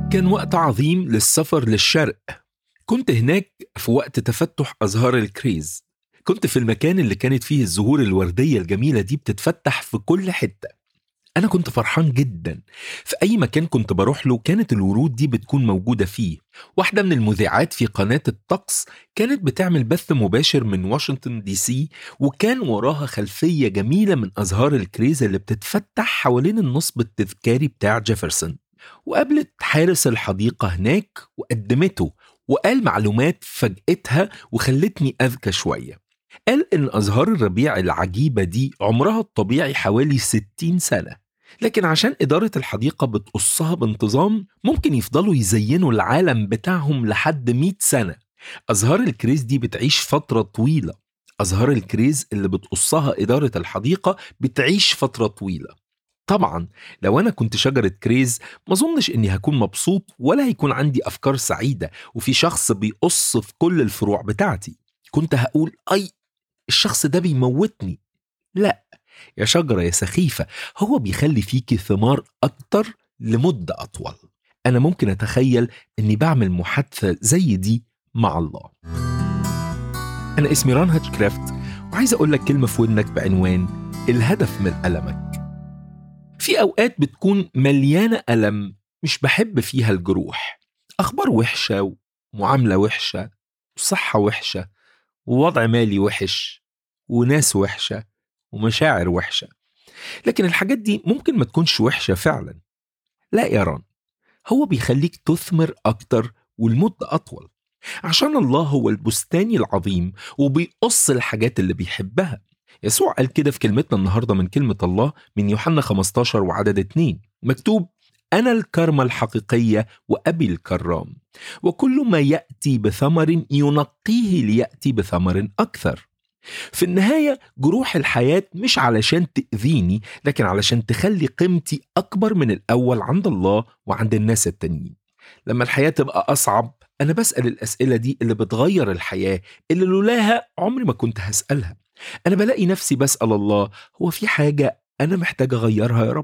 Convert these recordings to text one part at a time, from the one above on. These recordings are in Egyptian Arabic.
كان وقت عظيم للسفر للشرق كنت هناك في وقت تفتح أزهار الكريز كنت في المكان اللي كانت فيه الزهور الوردية الجميلة دي بتتفتح في كل حتة أنا كنت فرحان جدا في أي مكان كنت بروح له كانت الورود دي بتكون موجودة فيه واحدة من المذيعات في قناة الطقس كانت بتعمل بث مباشر من واشنطن دي سي وكان وراها خلفية جميلة من أزهار الكريز اللي بتتفتح حوالين النصب التذكاري بتاع جيفرسون وقابلت حارس الحديقة هناك وقدمته وقال معلومات فاجأتها وخلتني أذكى شوية قال إن أزهار الربيع العجيبة دي عمرها الطبيعي حوالي 60 سنة لكن عشان إدارة الحديقة بتقصها بانتظام ممكن يفضلوا يزينوا العالم بتاعهم لحد 100 سنة أزهار الكريز دي بتعيش فترة طويلة أزهار الكريز اللي بتقصها إدارة الحديقة بتعيش فترة طويلة طبعا لو أنا كنت شجرة كريز ما أظنش إني هكون مبسوط ولا هيكون عندي أفكار سعيدة وفي شخص بيقص في كل الفروع بتاعتي كنت هقول أي الشخص ده بيموتني لا يا شجرة يا سخيفة هو بيخلي فيكي ثمار أكتر لمدة أطول أنا ممكن أتخيل إني بعمل محادثة زي دي مع الله أنا اسمي ران هاتشكرافت وعايز أقول لك كلمة في ودنك بعنوان الهدف من ألمك في أوقات بتكون مليانة ألم مش بحب فيها الجروح أخبار وحشة ومعاملة وحشة وصحة وحشة ووضع مالي وحش وناس وحشة ومشاعر وحشة لكن الحاجات دي ممكن ما تكونش وحشة فعلا لا يا ران هو بيخليك تثمر أكتر والمدة أطول عشان الله هو البستاني العظيم وبيقص الحاجات اللي بيحبها يسوع قال كده في كلمتنا النهارده من كلمة الله من يوحنا 15 وعدد 2 مكتوب أنا الكرمة الحقيقية وأبي الكرام وكل ما يأتي بثمر ينقيه ليأتي بثمر أكثر في النهاية جروح الحياة مش علشان تأذيني لكن علشان تخلي قيمتي أكبر من الأول عند الله وعند الناس التانيين لما الحياة تبقى أصعب أنا بسأل الأسئلة دي اللي بتغير الحياة اللي لولاها عمري ما كنت هسألها أنا بلاقي نفسي بسأل الله هو في حاجة أنا محتاج أغيرها يا رب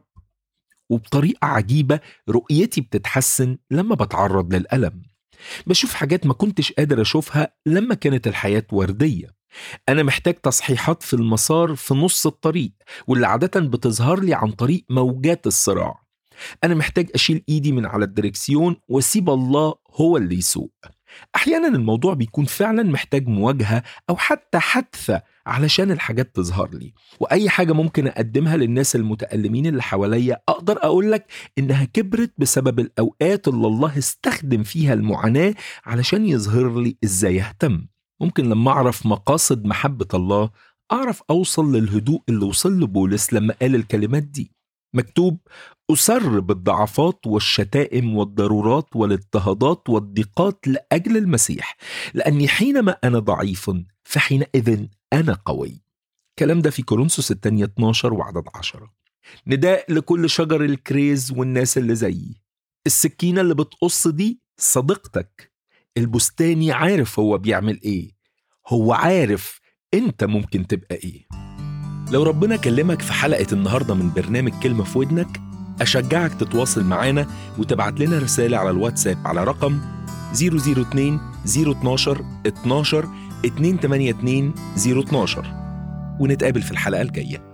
وبطريقة عجيبة رؤيتي بتتحسن لما بتعرض للألم بشوف حاجات ما كنتش قادر أشوفها لما كانت الحياة وردية أنا محتاج تصحيحات في المسار في نص الطريق واللي عادة بتظهر لي عن طريق موجات الصراع أنا محتاج أشيل إيدي من على الدركسيون وأسيب الله هو اللي يسوق أحيانا الموضوع بيكون فعلا محتاج مواجهة أو حتى حادثة علشان الحاجات تظهر لي وأي حاجة ممكن أقدمها للناس المتألمين اللي حواليا أقدر أقولك إنها كبرت بسبب الأوقات اللي الله استخدم فيها المعاناة علشان يظهر لي إزاي أهتم ممكن لما أعرف مقاصد محبة الله أعرف أوصل للهدوء اللي وصل لبولس لما قال الكلمات دي مكتوب أسر بالضعفات والشتائم والضرورات والاضطهادات والضيقات لأجل المسيح لأني حينما أنا ضعيف فحينئذ أنا قوي الكلام ده في كورنثوس الثانية 12 وعدد 10 نداء لكل شجر الكريز والناس اللي زيي السكينة اللي بتقص دي صديقتك البستاني عارف هو بيعمل ايه هو عارف انت ممكن تبقى ايه لو ربنا كلمك في حلقة النهاردة من برنامج كلمة في ودنك أشجعك تتواصل معانا وتبعت لنا رسالة على الواتساب على رقم 002 012 12 282 012 ونتقابل في الحلقة الجاية